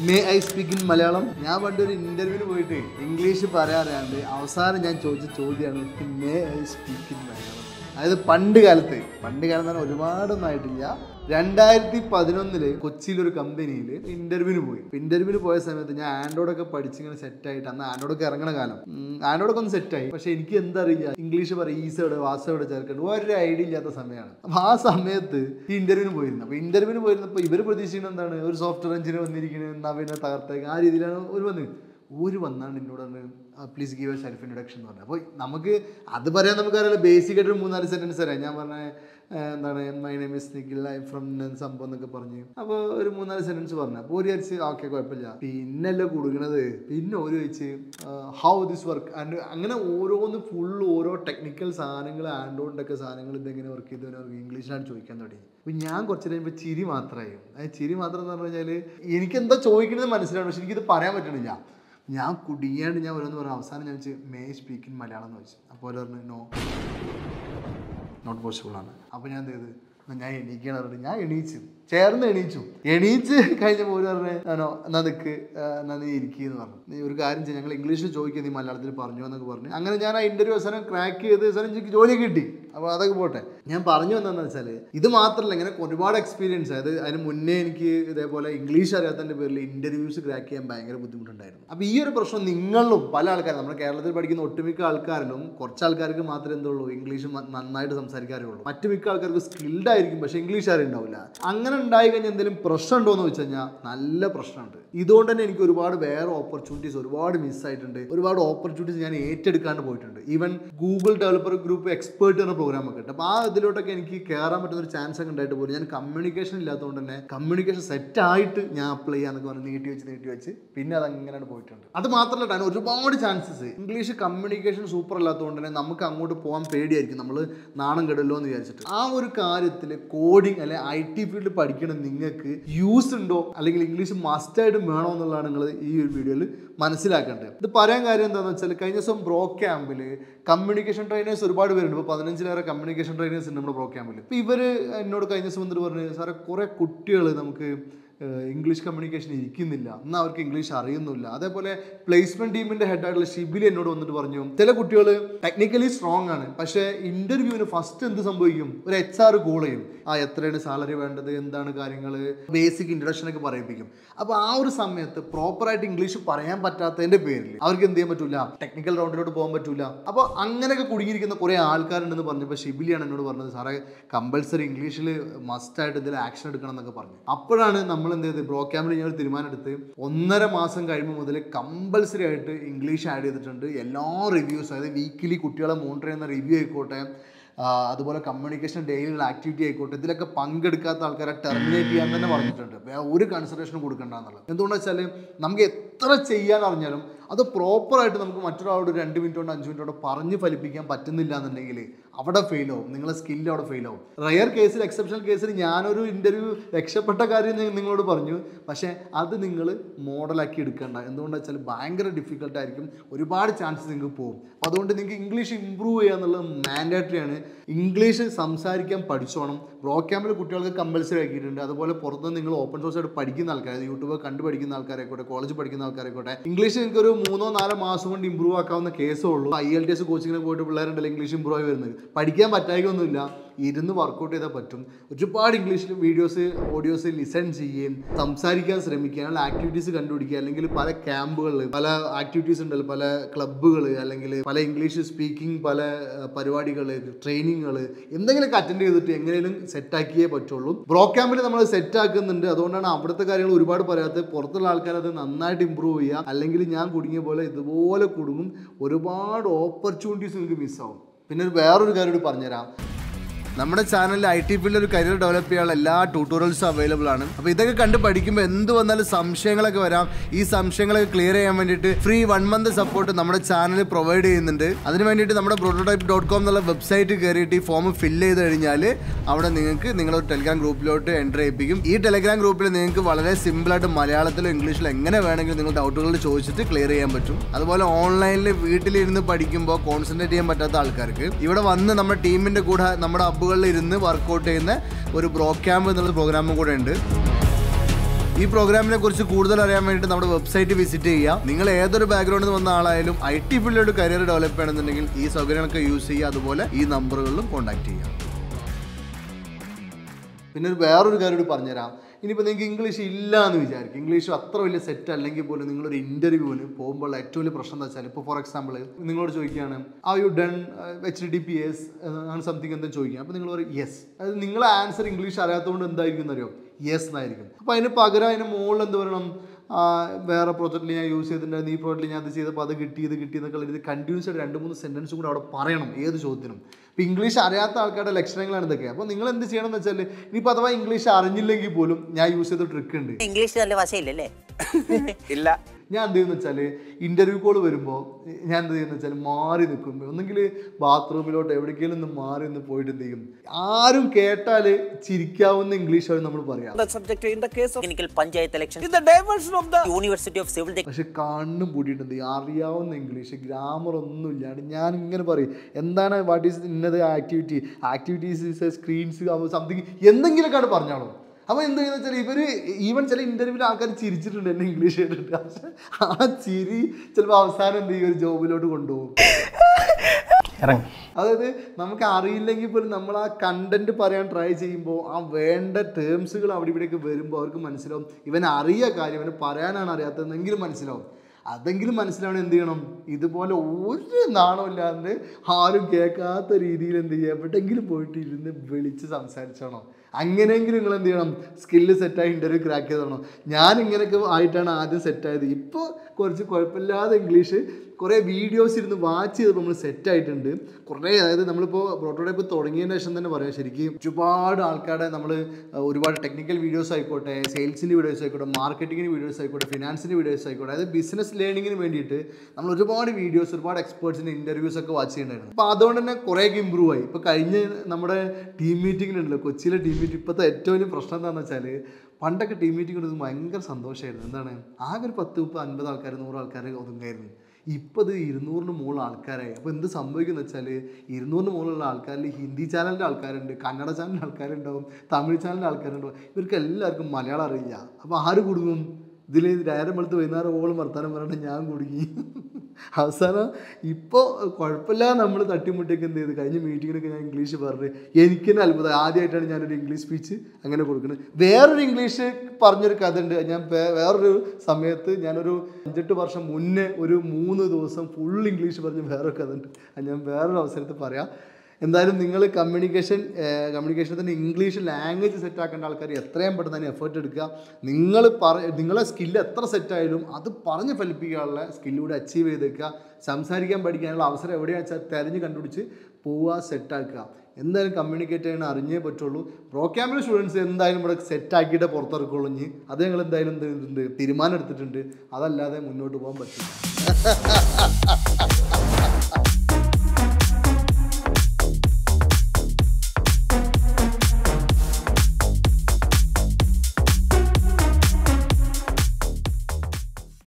may I speak in Malayalam ഞാൻ പണ്ട് ഒരു ഇന്റർവ്യൂവിന് പോയിട്ട് ഇംഗ്ലീഷ് പറയാറിയാണ്ട് അവസാനം ഞാൻ ചോദിച്ച ചോദ്യമാണ് may I speak in Malayalam അതായത് പണ്ട് കാലത്ത് പണ്ട് കാലം എന്ന് പറഞ്ഞാൽ ഒരുപാടൊന്നും ആയിട്ടില്ല രണ്ടായിരത്തി പതിനൊന്നില് കൊച്ചിയിൽ ഒരു കമ്പനിയിൽ ഇന്റർവ്യൂവിന് പോയി ഇന്റർവ്യൂവിന് പോയ സമയത്ത് ഞാൻ ആൻഡ്രോയിഡൊക്കെ പഠിച്ചിങ്ങനെ സെറ്റ് ആയിട്ട് അന്ന് ആൻഡ്രോയിഡൊക്കെ ഇറങ്ങണ കാലം ആൻഡ്രോയിഡൊക്കെ ഒന്ന് സെറ്റായി പക്ഷെ എനിക്ക് എന്താ അറിയില്ല ഇംഗ്ലീഷ് പറയും ഈസോടെ വാസോടെ ചേർക്കേണ്ട ഒരു ഐഡിയ ഇല്ലാത്ത സമയമാണ് അപ്പൊ ആ സമയത്ത് ഈ ഇന്റർവ്യൂവിന് പോയിരുന്നു അപ്പൊ ഇന്റർവ്യൂവിന് പോയിരുന്നപ്പോൾ ഇവർ പ്രതീക്ഷിക്കുന്നത് എന്താണ് ഒരു സോഫ്റ്റ്വെയർ എഞ്ചിനീയർ വന്നിരിക്കുന്നത് നവീന തകർത്തേക്ക് ആ രീതിയിലാണ് ഒരു വന്നത് ഒരു വന്നാണ് എന്നോട് പറഞ്ഞു please give a self introduction എന്ന് പറഞ്ഞു അപ്പോൾ നമുക്ക് അത് പറയാൻ നമുക്കറിയാലോ ബേസിക് ആയിട്ട് ഒരു മൂന്നാല് സെൻറ്റൻസ് അറിയാം ഞാൻ പറഞ്ഞ ഏഹ്, എന്താണ് my name is Nikhil I from സംഭവം എന്നൊക്കെ പറഞ്ഞു അപ്പോൾ ഒരു മൂന്നാല് സെൻറ്റൻസ് പറഞ്ഞു അപ്പോൾ ഒരു വിചാരിച്ച് ഓക്കെ കുഴപ്പമില്ല പിന്നല്ലേ കൊടുക്കണത് പിന്നെ ഒരു വെച്ച് ഹൗ ദിസ് വർക്ക് ആൻഡ് അങ്ങനെ ഓരോന്ന് ഫുൾ ഓരോ ടെക്നിക്കൽ സാധനങ്ങൾ ആൻഡ്രോയിഡൊക്കെ സാധനങ്ങൾ ഇതെങ്ങനെ വർക്ക് ചെയ്തവനെ അവർക്ക് ഇംഗ്ലീഷിലാണ് ചോദിക്കാൻ തുടങ്ങി അപ്പോൾ ഞാൻ കുറച്ച് കഴിയുമ്പോൾ ചിരി മാത്രമായി അത് ചിരി മാത്രം എന്ന് പറഞ്ഞു കഴിഞ്ഞാൽ എനിക്കെന്താ ചോദിക്കണത് മനസ്സിലാണ് പക്ഷെ എനിക്കിത് പറയാൻ പറ്റണില്ല ഞാൻ കുടിയാണ്ട് ഞാൻ ഓരോന്ന് പറഞ്ഞു അവസാനം ഞാൻ വെച്ച് മേ സ്പീക്ക് ഇൻ മലയാളം എന്ന് വെച്ചു അപ്പോൾ അവർ പറഞ്ഞു നോ നോട്ട് പോസിബിൾ ആണ് അപ്പോൾ ഞാൻ എന്ത് ചെയ്ത് എന്നാ ഞാൻ എണീക്കണം പറഞ്ഞിട്ട് ഞാൻ എണീച്ചു ചേർന്ന് എണീച്ചു എണീച്ച് കഴിഞ്ഞപ്പോൾ ഒരു പറഞ്ഞു ഞാനോ എന്നാ നിൽക്ക് എന്നാ നീ ഇരിക്കുന്നു പറഞ്ഞു നീ ഒരു കാര്യം ചെയ്യും ഞങ്ങൾ ഇംഗ്ലീഷിൽ ചോദിക്കുക നീ മലയാളത്തിൽ പറഞ്ഞു എന്നൊക്കെ പറഞ്ഞു അങ്ങനെ ഞാൻ ആ ഇൻ്റർവ്യൂ അവസാനം ക്രാക്ക് ചെയ്ത് അവസാനം എനിക്ക് ജോലി കിട്ടി അപ്പോൾ അതൊക്കെ പോട്ടെ ഞാൻ പറഞ്ഞു എന്താണെന്ന് വെച്ചാൽ ഇത് മാത്രമല്ല ഇങ്ങനെ ഒരുപാട് എക്സ്പീരിയൻസ് അതായത് അതിന് മുന്നേ എനിക്ക് ഇതേപോലെ ഇംഗ്ലീഷ് അറിയാത്തതിൻ്റെ പേരിൽ ഇൻ്റർവ്യൂസ് ക്രാക്ക് ചെയ്യാൻ ഭയങ്കര ബുദ്ധിമുട്ടുണ്ടായിരുന്നു അപ്പോൾ ഈ ഒരു പ്രശ്നം നിങ്ങളിലും പല ആൾക്കാരും നമ്മുടെ കേരളത്തിൽ പഠിക്കുന്ന ഒട്ടുമിക്ക ആൾക്കാരിലും കുറച്ച് ആൾക്കാർക്ക് മാത്രമേ എന്തുള്ളൂ ഇംഗ്ലീഷ് മ- നന്നായിട്ട് സംസാരിക്കാറുള്ളൂ മറ്റു മിക്ക ആൾക്കാർക്ക് സ്കിൽഡ് ആയിരിക്കും പക്ഷേ ഇംഗ്ലീഷ് അറിയുണ്ടാവില്ല അങ്ങനെ ഉണ്ടായി കഴിഞ്ഞാൽ എന്തെങ്കിലും പ്രശ്നം ഉണ്ടോ എന്ന് വെച്ച് കഴിഞ്ഞാൽ നല്ല പ്രശ്നമുണ്ട് ഇതുകൊണ്ട് തന്നെ എനിക്ക് ഒരുപാട് വേറെ ഓപ്പർച്യൂണിറ്റീസ് ഒരുപാട് മിസ്സായിട്ടുണ്ട് ഒരുപാട് ഓപ്പർച്യൂണിറ്റീസ് ഞാൻ ഏറ്റെടുക്കാണ്ട് പോയിട്ടുണ്ട് even Google developer group expert എന്ന പ്രോഗ്രാം ഒക്കെ ഉണ്ട് അപ്പോൾ ആ ഇതിലോട്ടൊക്കെ എനിക്ക് കയറാൻ പറ്റുന്ന ഒരു ചാൻസ് ഒക്കെ ഉണ്ടായിട്ട് പോലും ഞാൻ കമ്മ്യൂണിക്കേഷൻ ഇല്ലാത്തതുകൊണ്ട് തന്നെ കമ്മ്യൂണിക്കേഷൻ സെറ്റ് ആയിട്ട് ഞാൻ അപ്ലൈ ചെയ്യാന്നൊക്കെ പറഞ്ഞ് നീട്ടി വെച്ച് നീട്ടി വെച്ച് പിന്നെ അത് അങ്ങനെയാണ് പോയിട്ടുണ്ട് അത് മാത്രമല്ല ടാൻ ഒരുപാട് ചാൻസസ് ഇംഗ്ലീഷ് കമ്മ്യൂണിക്കേഷൻ സൂപ്പർ അല്ലാത്തതുകൊണ്ട് തന്നെ നമുക്ക് അങ്ങോട്ട് പോകാൻ പേടിയായിരിക്കും നമ്മൾ നാണം കെടല്ലോ എന്ന് വിചാരിച്ചിട്ട് ആ ഒരു കാര്യത്തിൽ കോഡിങ് അല്ലെ ഐ ടി ഫീൽഡ് പഠിക്കണം നിങ്ങൾക്ക് യൂസ് ഉണ്ടോ അല്ലെങ്കിൽ ഇംഗ്ലീഷ് മസ്റ്റായിട്ടും വേണോ എന്നുള്ളതാണ് നിങ്ങൾ ഈ ഒരു വീഡിയോയിൽ മനസ്സിലാക്കേണ്ടത് ഇത് പറയാൻ കാര്യം എന്താണെന്ന് വെച്ചാൽ കഴിഞ്ഞ ദിവസം ബ്രോ ക്യാമ്പിൽ കമ്മ്യൂണിക്കേഷൻ ട്രെയിനേഴ്സ് ഒരുപാട് പേരുണ്ട് ഇപ്പോൾ പതിനഞ്ചിലേറെ കമ്മ്യൂണിക്കേഷൻ ട്രെയിനേഴ്സ് ഉണ്ട് നമ്മുടെ ബ്രോ ക്യാമ്പിൽ ഇപ്പോൾ ഇവർ എന്നോട് കഴിഞ്ഞ ദിവസം വന്നിട്ട് പറഞ്ഞു സാറേ കുറേ കുട്ടികൾ നമുക്ക് ഏഹ് ഇംഗ്ലീഷ് കമ്മ്യൂണിക്കേഷൻ ഇരിക്കുന്നില്ല എന്നാൽ അവർക്ക് ഇംഗ്ലീഷ് അറിയുന്നില്ല അതേപോലെ പ്ലേസ്മെന്റ് ടീമിന്റെ ഹെഡായിട്ടുള്ള ഷിബിലി എന്നോട് വന്നിട്ട് പറഞ്ഞു ചില കുട്ടികൾ ടെക്നിക്കലി സ്ട്രോങ് ആണ് പക്ഷേ ഇന്റർവ്യൂവിന് ഫസ്റ്റ് എന്ത് സംഭവിക്കും ഒരു എച്ച് ആർ കോൾ ചെയ്യും ആ എത്രയാണ് സാലറി വേണ്ടത് എന്താണ് കാര്യങ്ങൾ ബേസിക് ഇൻട്രഡക്ഷൻ ഒക്കെ പറയിപ്പിക്കും അപ്പോൾ ആ ഒരു സമയത്ത് പ്രോപ്പറായിട്ട് ഇംഗ്ലീഷ് പറയാൻ പറ്റാത്തതിന്റെ പേരിൽ അവർക്ക് എന്ത് ചെയ്യാൻ പറ്റൂല ടെക്നിക്കൽ റൗണ്ടിലോട്ട് പോകാൻ പറ്റൂല അപ്പോൾ അങ്ങനെയൊക്കെ കുടുങ്ങിയിരിക്കുന്ന കുറേ ആൾക്കാരുണ്ടെന്ന് പറഞ്ഞപ്പോൾ ഷിബിലിയാണ് എന്നോട് പറഞ്ഞത് സാറേ കമ്പൽസറി ഇംഗ്ലീഷിൽ മസ്റ്റായിട്ട് ഇതിൽ ആക്ഷൻ എടുക്കണം എന്നൊക്കെ പറഞ്ഞു അപ്പോഴാണ് നമ്മൾ എന്ത് ചെയ്തത് ബ്രോ ക്യാമ്പിൽ ഞങ്ങൾ തീരുമാനം എടുത്ത് ഒന്നര മാസം കഴിയുമ്പോൾ മുതൽ കമ്പൽസറി ആയിട്ട് ഇംഗ്ലീഷ് ആഡ് ചെയ്തിട്ടുണ്ട് എല്ലാ റിവ്യൂസ് അതായത് വീക്കിലി കുട്ടികളെ മോണിറ്റർ ചെയ്യുന്ന റിവ്യൂ ആയിക്കോട്ടെ ആ, അതുപോലെ കമ്മ്യൂണിക്കേഷൻ ഡെയിലി ആക്ടിവിറ്റി ആയിക്കോട്ടെ ഇതിലൊക്കെ പങ്കെടുക്കാത്ത ആൾക്കാരെ ടെർമിനേറ്റ് ചെയ്യാൻ തന്നെ പറഞ്ഞിട്ടുണ്ട് വേറെ ഒരു കൺസിഡറേഷനും കൊടുക്കണ്ട എന്നുള്ളത് എന്തുകൊണ്ടെന്ന് വെച്ചാൽ നമുക്ക് എത്ര ചെയ്യാൻ അറിഞ്ഞാലും അത് പ്രോപ്പറായിട്ട് നമുക്ക് മറ്റൊരാളോട് രണ്ട് മിനിറ്റ് കൊണ്ട് അഞ്ച് മിനിറ്റ് കൊണ്ട് പറഞ്ഞ് ഫലിപ്പിക്കാൻ പറ്റുന്നില്ല എന്നുണ്ടെങ്കിൽ അവിടെ ഫെയിൽ ആവും നിങ്ങളെ സ്കില്ല് അവിടെ ഫെയിൽ ആവും റയർ കേസിൽ എക്സെപ്ഷണൽ കേസിൽ ഞാനൊരു ഇൻ്റർവ്യൂ രക്ഷപ്പെട്ട കാര്യം ഞാൻ നിങ്ങളോട് പറഞ്ഞു പക്ഷേ അത് നിങ്ങൾ മോഡലാക്കി എടുക്കേണ്ട എന്തുകൊണ്ടാണ് വെച്ചാൽ ഭയങ്കര ഡിഫിക്കൽട്ട് ആയിരിക്കും ഒരുപാട് ചാൻസസ് നിങ്ങൾക്ക് പോകും അപ്പോൾ അതുകൊണ്ട് നിങ്ങൾക്ക് ഇംഗ്ലീഷ് ഇമ്പ്രൂവ് ചെയ്യുക എന്നുള്ളത് മാൻഡേറ്ററി ആണ് ഇംഗ്ലീഷ് സംസാരിക്കാൻ പഠിച്ചോണം ബ്രോ ക്യാമ്പിൽ കുട്ടികൾക്ക് കമ്പൽസറി ആക്കിയിട്ടുണ്ട് അതുപോലെ പുറത്ത് നിങ്ങൾ ഓപ്പൺ സോഴ്സ് ആയിട്ട് പഠിക്കുന്ന ആൾക്കാർ യൂട്യൂബ് കണ്ടു പഠിക്കുന്ന ആൾക്കാരായിക്കോട്ടെ കോളേജ് പഠിക്കുന്ന ആൾക്കാരായിക്കോട്ടെ ഇംഗ്ലീഷ് നിങ്ങൾക്ക് ഒരു മൂന്നോ നാലോ മാസം കൊണ്ട് ഇമ്പ്രൂവ് ആക്കാവുന്ന കേസേ ഉള്ളൂ ഐ എൽ ടി എസ് കോച്ചിങ്ങിന് പോയിട്ട് പിള്ളേരുണ്ടല്ലോ ഇംഗ്ലീഷ് ഇമ്പ്രൂവ് ആയി വരുന്നത് പഠിക്കാൻ പറ്റായികൊന്നുമില്ല ഇരുന്ന് വർക്കൗട്ട് ചെയ്താൽ പറ്റും ഒരുപാട് ഇംഗ്ലീഷിൽ വീഡിയോസ് ഓഡിയോസ് ലിസൺ ചെയ്യുകയും സംസാരിക്കാൻ ശ്രമിക്കുക അങ്ങനെയുള്ള ആക്ടിവിറ്റീസ് കണ്ടുപിടിക്കുക അല്ലെങ്കിൽ പല ക്യാമ്പുകളിൽ പല ആക്ടിവിറ്റീസ് ഉണ്ടല്ലോ പല ക്ലബ്ബുകൾ അല്ലെങ്കിൽ പല ഇംഗ്ലീഷ് സ്പീക്കിംഗ് പല പരിപാടികൾ ട്രെയിനിങ്ങുകൾ എന്തെങ്കിലുമൊക്കെ അറ്റൻഡ് ചെയ്തിട്ട് എങ്ങനെയും സെറ്റാക്കിയേ പറ്റുള്ളൂ ബ്രോ ക്യാമ്പിൽ നമ്മൾ സെറ്റ് ആക്കുന്നുണ്ട് അതുകൊണ്ടാണ് അവിടുത്തെ കാര്യങ്ങൾ ഒരുപാട് പറയാത്തത് പുറത്തുള്ള ആൾക്കാർ അത് നന്നായിട്ട് ഇമ്പ്രൂവ് ചെയ്യുക അല്ലെങ്കിൽ ഞാൻ കുടുങ്ങിയ പോലെ ഇതുപോലെ കുടുങ്ങും ഒരുപാട് ഓപ്പർച്യൂണിറ്റീസ് നിങ്ങൾക്ക് മിസ്സാവും പിന്നെ ഒരു വേറൊരു കാര്യം കൂടി പറഞ്ഞുതരാം നമ്മുടെ ചാനലിൽ ഐ ടി ഫീൽഡിൽ ഒരു കരിയർ ഡെവലപ്പ് ചെയ്യാനുള്ള എല്ലാ ട്യൂട്ടോറിയൽസും അവൈലബിൾ ആണ് അപ്പോൾ ഇതൊക്കെ കണ്ട് പഠിക്കുമ്പോൾ എന്ത് വന്നാലും സംശയങ്ങളൊക്കെ വരാം ഈ സംശയങ്ങളൊക്കെ ക്ലിയർ ചെയ്യാൻ വേണ്ടിയിട്ട് ഫ്രീ വൺ മന്ത് സപ്പോർട്ട് നമ്മുടെ ചാനൽ പ്രൊവൈഡ് ചെയ്യുന്നുണ്ട് അതിന് വേണ്ടിയിട്ട് നമ്മുടെ പ്രോട്ടോടൈപ്പ് ഡോട്ട് കോം എന്നുള്ള വെബ്സൈറ്റ് കയറിയിട്ട് ഈ ഫോം ഫില്ല് ചെയ്ത് കഴിഞ്ഞാൽ അവിടെ നിങ്ങൾക്ക് നിങ്ങളൊരു ടെലിഗ്രാം ഗ്രൂപ്പിലോട്ട് എൻ്റർ ചെയ്യിപ്പിക്കും ഈ ടെലിഗ്രാം ഗ്രൂപ്പിൽ നിങ്ങൾക്ക് വളരെ സിമ്പിളായിട്ട് മലയാളത്തിലോ ഇംഗ്ലീഷിലോ എങ്ങനെ വേണമെങ്കിലും നിങ്ങൾ ഡൗട്ടുകൾ ചോദിച്ചിട്ട് ക്ലിയർ ചെയ്യാൻ പറ്റും അതുപോലെ ഓൺലൈനിൽ വീട്ടിലിരുന്ന് പഠിക്കുമ്പോൾ കോൺസെൻട്രേറ്റ് ചെയ്യാൻ പറ്റാത്ത ആൾക്കാർക്ക് ഇവിടെ വന്ന് നമ്മുടെ ടീമിൻ്റെ കൂടെ നമ്മുടെ ഹബ്ബുകളിൽ ഇരുന്ന് വർക്കൗട്ട് ചെയ്യുന്ന ഒരു ബ്രോ ക്യാമ്പ് എന്നുള്ള പ്രോഗ്രാമും കൂടെ ഉണ്ട് ഈ പ്രോഗ്രാമിനെ കുറിച്ച് കൂടുതൽ അറിയാൻ വേണ്ടി നമ്മുടെ വെബ്സൈറ്റ് വിസിറ്റ് ചെയ്യുക നിങ്ങൾ ഏതൊരു ബാക്ക്ഗ്രൗണ്ടിൽ നിന്ന് വന്ന ആളായാലും ഐ ടി ഫീൽഡിലോട്ട് കരിയർ ഡെവലപ്പ് ചെയ്യണമെന്നുണ്ടെങ്കിൽ ഈ സൗകര്യങ്ങളൊക്കെ യൂസ് ചെയ്യുക അതുപോലെ ഈ നമ്പറുകളിലും കോൺടാക്ട് ചെയ്യുക പിന്നെ ഒരു വേറൊരു കാര്യം കൂടി പറഞ്ഞുതരാം ഇനിയിപ്പോൾ നിങ്ങൾക്ക് ഇംഗ്ലീഷ് ഇല്ല എന്ന് വിചാരിക്കും ഇംഗ്ലീഷ് അത്ര വലിയ സെറ്റ് അല്ലെങ്കിൽ പോലും നിങ്ങളൊരു ഇൻ്റർവ്യൂവിന് പോകുമ്പോൾ ഏറ്റവും വലിയ പ്രശ്നം എന്താ വെച്ചാൽ ഇപ്പോൾ ഫോർ എക്സാമ്പിൾ നിങ്ങളോട് ചോദിക്കുകയാണ് ആ you done H D P S അങ്ങനെ സംതിങ് എന്താ ചോദിക്കുക അപ്പോൾ നിങ്ങൾ പറയും യെസ് അത് നിങ്ങളെ ആൻസർ ഇംഗ്ലീഷ് അറിയാത്തതുകൊണ്ട് എന്തായിരിക്കും എന്നറിയോ യെസ് എന്നായിരിക്കും അപ്പോൾ അതിന് പകരം അതിന് മുകളിൽ എന്ത് പറയണം ആ, വേറെ പ്രോജക്റ്റിൽ ഞാൻ യൂസ് ചെയ്തിട്ടുണ്ടായിരുന്നു ഈ പ്രോജക്റ്റിൽ ഞാൻ അത് ചെയ്തപ്പോൾ അത് കിട്ടി ഇത് കിട്ടി എന്നൊക്കെ ഇത് കണ്ടിന്യൂസ് ആയിട്ട് രണ്ട് മൂന്ന് സെൻറ്റൻസും കൂടെ അവിടെ പറയണം ഏത് ചോദ്യത്തിനും ഇപ്പോൾ ഇംഗ്ലീഷ് അറിയാത്ത ആൾക്കാരുടെ ലക്ഷണങ്ങളാണ് ഇതൊക്കെ അപ്പോൾ നിങ്ങൾ എന്ത് ചെയ്യണം എന്ന് വെച്ചാൽ ഇനിയിപ്പോൾ അഥവാ ഇംഗ്ലീഷ് അറിഞ്ഞില്ലെങ്കിൽ പോലും ഞാൻ യൂസ് ചെയ്ത ട്രിക്ക് ഉണ്ട് ഇംഗ്ലീഷ് നല്ല ഭാഷയില്ലല്ലേ ഇല്ല ഞാൻ എന്ത് ചെയ്യുന്ന വെച്ചാൽ ഇൻ്റർവ്യൂ കോൾ വരുമ്പോൾ ഞാൻ എന്ത് ചെയ്യുന്ന വെച്ചാൽ മാറി നിൽക്കും ഒന്നെങ്കിൽ ബാത്റൂമിലോട്ട് എവിടേക്കെങ്കിലും ഒന്ന് മാറി നിന്ന് പോയിട്ട് എന്ത് ചെയ്യും ആരും കേട്ടാൽ ചിരിക്കാവുന്ന ഇംഗ്ലീഷാണ് നമ്മൾ പറയാം the subject in the case of technical panchayat election in the diversion of the university of civil പക്ഷെ കണ്ണും പൂട്ടിയിട്ടുണ്ട് അറിയാവുന്ന ഇംഗ്ലീഷ് ഗ്രാമർ ഒന്നും ഇല്ലാണ്ട് ഞാൻ ഇങ്ങനെ പറയും എന്താണ് വാട്ട് ഈസ് ഇന്നത് ആക്ടിവിറ്റി ആക്ടിവിറ്റീസ് സ്ക്രീൻസ് സംതിങ് എന്തെങ്കിലുമൊക്കെയാണ് പറഞ്ഞോളൂ അപ്പോൾ എന്ത് ചെയ്യുന്ന വെച്ചാൽ ഇവർ ഈവൻ ചില ഇൻ്റർവ്യൂവിൽ ആൾക്കാർ ചിരിച്ചിട്ടുണ്ട് എന്നെ ഇംഗ്ലീഷ് കേട്ടിട്ട് പക്ഷെ ആ ചിരി ചിലപ്പോൾ അവസാനം എന്ത് ചെയ്യും ഒരു ജോബിലോട്ട് കൊണ്ടുപോകും ഇറങ്ങി അതായത് നമുക്ക് അറിയില്ലെങ്കിൽ പോലും നമ്മൾ ആ കണ്ടന്റ് പറയാൻ ട്രൈ ചെയ്യുമ്പോൾ ആ വേണ്ട ടേംസുകൾ അവിടെ ഇവിടെയൊക്കെ വരുമ്പോൾ അവർക്ക് മനസ്സിലാവും ഇവൻ അറിയ കാര്യം ഇവന് പറയാനാണ് അറിയാത്തതെന്നെങ്കിലും മനസ്സിലാവും അതെങ്കിലും മനസ്സിലാവണം എന്ത് ചെയ്യണം ഇതുപോലെ ഒരു നാണവും ഇല്ലാണ്ട് ആരും കേൾക്കാത്ത രീതിയിൽ എന്ത് ചെയ്യുക എവിടെയെങ്കിലും പോയിട്ട് ഇരുന്ന് വിളിച്ച് സംസാരിച്ചോണം അങ്ങനെയെങ്കിലും നിങ്ങൾ എന്ത് ചെയ്യണം സ്കില്ല് സെറ്റായി ഇൻ്റർവ്യൂ ക്രാക്ക് ചെയ്തോണം ഞാൻ ഇങ്ങനെയൊക്കെ ആയിട്ടാണ് ആദ്യം സെറ്റായത് ഇപ്പോൾ കുറച്ച് കുഴപ്പമില്ലാതെ ഇംഗ്ലീഷ് കുറേ വീഡിയോസ് ഇരുന്ന് വാച്ച് ചെയ്തപ്പോൾ നമ്മൾ സെറ്റ് ആയിട്ടുണ്ട് കുറേ അതായത് നമ്മളിപ്പോൾ പ്രോട്ടോടൈപ്പ് തുടങ്ങിയതിന് ശേഷം തന്നെ പറയാം ശരിക്കും ഒരുപാട് ആൾക്കാരുടെ നമ്മൾ ഒരുപാട് ടെക്നിക്കൽ വീഡിയോസ് ആയിക്കോട്ടെ സെയിൽസിൻ്റെ വീഡിയോസ് ആയിക്കോട്ടെ മാർക്കറ്റിങ്ങിന് വീഡിയോസ് ആയിക്കോട്ടെ ഫിനാൻസിൻ്റെ വീഡിയോസ് ആയിക്കോട്ടെ അതായത് ബിസിനസ് ലേണിങ്ങിന് വേണ്ടിയിട്ട് നമ്മൾ ഒരുപാട് വീഡിയോസ് ഒരുപാട് എക്സ്പേർട്സിൻ്റെ ഇൻ്റർവ്യൂസ് ഒക്കെ വാച്ച് ചെയ്യണ്ടായിരുന്നു അപ്പോൾ അതുകൊണ്ട് തന്നെ കുറേയൊക്കെ ഇമ്പ്രൂവ് ആയി ഇപ്പോൾ കഴിഞ്ഞ നമ്മുടെ ടീം മീറ്റിങ്ങിനുണ്ടല്ലോ കൊച്ചിയിലെ ടീം മീറ്റിംഗ് ഇപ്പോഴത്തെ ഏറ്റവും വലിയ പ്രശ്നം എന്താണെന്ന് വെച്ചാൽ പണ്ടൊക്കെ ടീം മീറ്റിംഗ് എടുക്കുമ്പോൾ ഭയങ്കര സന്തോഷമായിരുന്നു എന്താണ് ആകെ ഒരു പത്ത് മുപ്പത് അൻപത് ആൾക്കാർ നൂറ് ആൾക്കാർ ഒതുങ്ങായിരുന്നു ഇപ്പോൾ ഇത് ഇരുന്നൂറിന് മുകളിൽ ആൾക്കാരായി അപ്പോൾ എന്ത് സംഭവിക്കുന്നത് വെച്ചാൽ ഇരുന്നൂറിന് മുകളിലുള്ള ആൾക്കാരിൽ ഹിന്ദി ചാനലിൻ്റെ ആൾക്കാരുണ്ട് കന്നഡ ചാനലിൻ്റെ ആൾക്കാരുണ്ടാവും തമിഴ് ചാനലിൻ്റെ ആൾക്കാരുണ്ടാവും ഇവർക്ക് എല്ലാവർക്കും മലയാളം അറിയില്ല അപ്പോൾ ആര് കുടുങ്ങും ഇതിൽ നേരം വെളുത്ത് വൈകുന്നേരം ഓളം വർത്താനം പറഞ്ഞിട്ട് ഞാൻ കുടുങ്ങി അവസാനം ഇപ്പോൾ കുഴപ്പമില്ല നമ്മൾ തട്ടിമുട്ടിയൊക്കെ എന്ത് ചെയ്ത് കഴിഞ്ഞ മീറ്റിങ്ങിനൊക്കെ ഞാൻ ഇംഗ്ലീഷ് പറഞ്ഞ് എനിക്ക് തന്നെ അത്ഭുതം ആദ്യമായിട്ടാണ് ഞാനൊരു ഇംഗ്ലീഷ് സ്പീച്ച് അങ്ങനെ കൊടുക്കുന്നത് വേറൊരു ഇംഗ്ലീഷ് പറഞ്ഞൊരു കഥ ഉണ്ട് ഞാൻ വേ- വേറൊരു സമയത്ത് ഞാനൊരു അഞ്ചെട്ട് വർഷം മുന്നേ ഒരു മൂന്ന് ദിവസം ഫുൾ ഇംഗ്ലീഷ് പറഞ്ഞ് വേറൊരു കഥ ഉണ്ട് അത് ഞാൻ വേറൊരു അവസരത്തിൽ പറയാം എന്തായാലും നിങ്ങൾ കമ്മ്യൂണിക്കേഷൻ കമ്മ്യൂണിക്കേഷൻ തന്നെ ഇംഗ്ലീഷ് ലാംഗ്വേജ് സെറ്റ് ആക്കേണ്ട ആൾക്കാർ എത്രയും പെട്ടെന്ന് തന്നെ എഫേർട്ട് എടുക്കുക നിങ്ങൾ പറ നിങ്ങളെ സ്കില്ല് എത്ര സെറ്റ് ആയാലും അത് പറഞ്ഞ് ഫലിപ്പിക്കാനുള്ള സ്കില്ലൂടെ അച്ചീവ് ചെയ്തേക്കുക സംസാരിക്കാൻ പഠിക്കാനുള്ള അവസരം എവിടെയാണെന്ന് വെച്ചാൽ തിരഞ്ഞ് കണ്ടുപിടിച്ച് പോവുക സെറ്റാക്കുക എന്തായാലും കമ്മ്യൂണിക്കേറ്റ് ചെയ്യാൻ അറിഞ്ഞേ പറ്റുള്ളൂ പ്രോ ക്യാമ്പിലെ സ്റ്റുഡൻസ് എന്തായാലും ഇവിടെ സെറ്റ് ആക്കിയിട്ട് പുറത്തിറക്കുള്ളൂ ഇനി അത് ഞങ്ങൾ എന്തായാലും എന്ത് ചെയ്തിട്ടുണ്ട് തീരുമാനം എടുത്തിട്ടുണ്ട് അതല്ലാതെ മുന്നോട്ട് പോകാൻ പറ്റില്ല